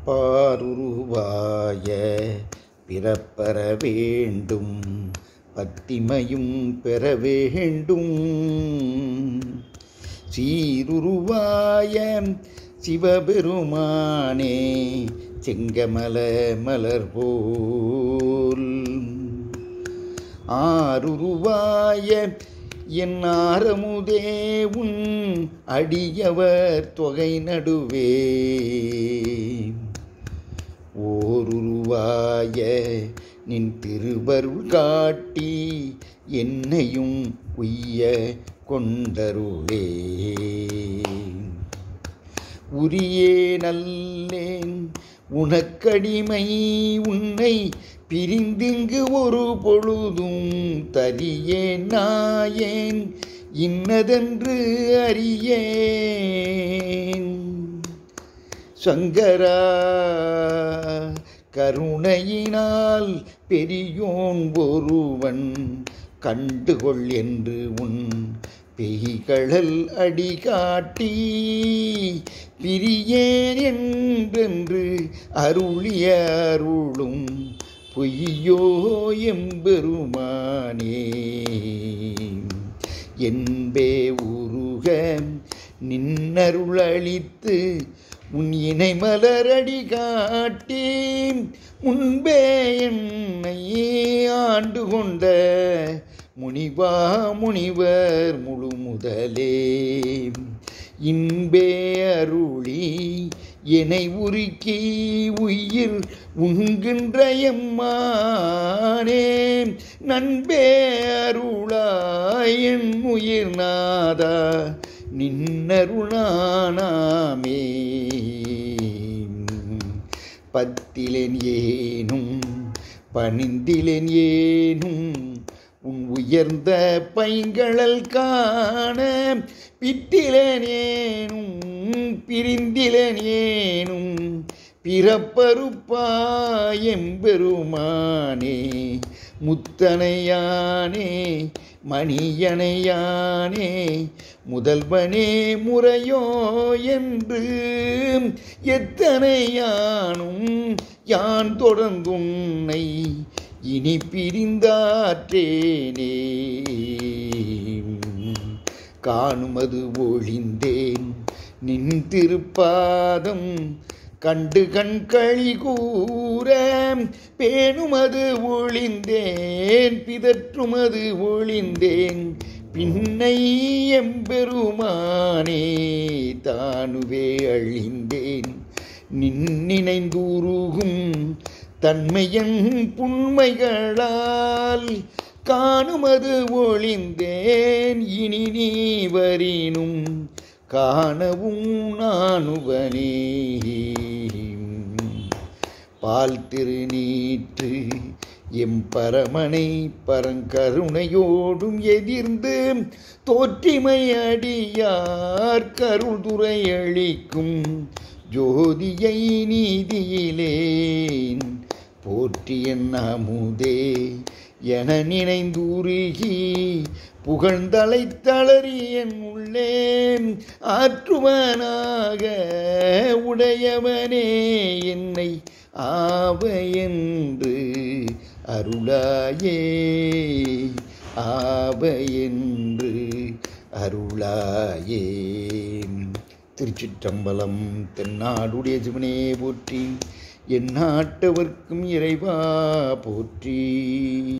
பாருருவாய பிறப்பெற வேண்டும் பத்திமையும் பெற வேண்டும் சீருருவாய சிவபெருமானே செங்கமல மலர் போல் ஆருருவாய என் ஆரமுதே உன் அடியவர் தொகை நடுவே ஓருருவாய நின் திருவருள் காட்டி என்னையும் உய்ய கொண்டருளே உரியே நல்லேன் உனக்கடிமை உன்னை பிரிந்திங்கு ஒரு பொழுதும் தரியேன் நாயேன் இன்னதென்று அறியேன் சங்கரா கருணையினால் பெரியோன் ஒருவன் கண்டுகொள் என்று உன் பெய்கழல் அடி காட்டி பிரியேன் என்றென்று அருளிய அருளும் பொய்யோ எம்பெருமானே என்பே உருக நின்னருளளித்து உன் இணை மலரடி காட்டி முன்பே என்னை ஆண்டு கொண்ட முனிவா முனிவர் முழு முதலே இன்பே அருளி என்னை உருக்கி உயிர் உண்கின்ற எம்மானே நண்பே அருளாய் என் உயிர் நாதா நின்னருளானாமே பத்திலேன் ஏனும் பணிந்திலேன் ஏனும் உன் உயர்ந்த பைங்கழல் காண பிட்டிலேன் ஏனும் பிரிந்திலேன் ஏனும் பிறப்பருப்பாயம்பெருமானே முத்தனையானே மணியனையானே முதல்வனே முறையோ என்று எத்தனையானும் யான் தொடர்ந்துன்னை இனி பிரிந்தாற்றேனே காணுமது ஒழிந்தேன் நின் திருப்பாதம் கண்டு கண்களி கூற பேணுமது ஒளிந்தேன் பிதற்றுமது ஒளிந்தேன் பின்னை எம்பெருமானே தானுவே அழிந்தேன் நின்னினைந்தூருகும் தன்மையன் புண்மைகளால் காணுமது ஒளிந்தேன் இனி நீ வரினும் காணவும் நானுவனே பால் திருநீற்று எம் பரமனை பரங்கருணையோடும் எதிர்ந்து தோற்றிமை அடியார் கருள்துறை அளிக்கும் ஜோதியை நீதியிலேன் போற்றியன் அமுதே என நினைந்துருகி புகழ்ந்தலை தளறி என் உள்ளே ஆற்றுவனாக உடையவனே என்னை ஆவ என்று அருளாயே ஆவ என்று அருளாயே திருச்சிற்றம்பலம் தென்னாடுடைய சிவனே போற்றி என் நாட்டவர்க்கும் இறைவா போற்றி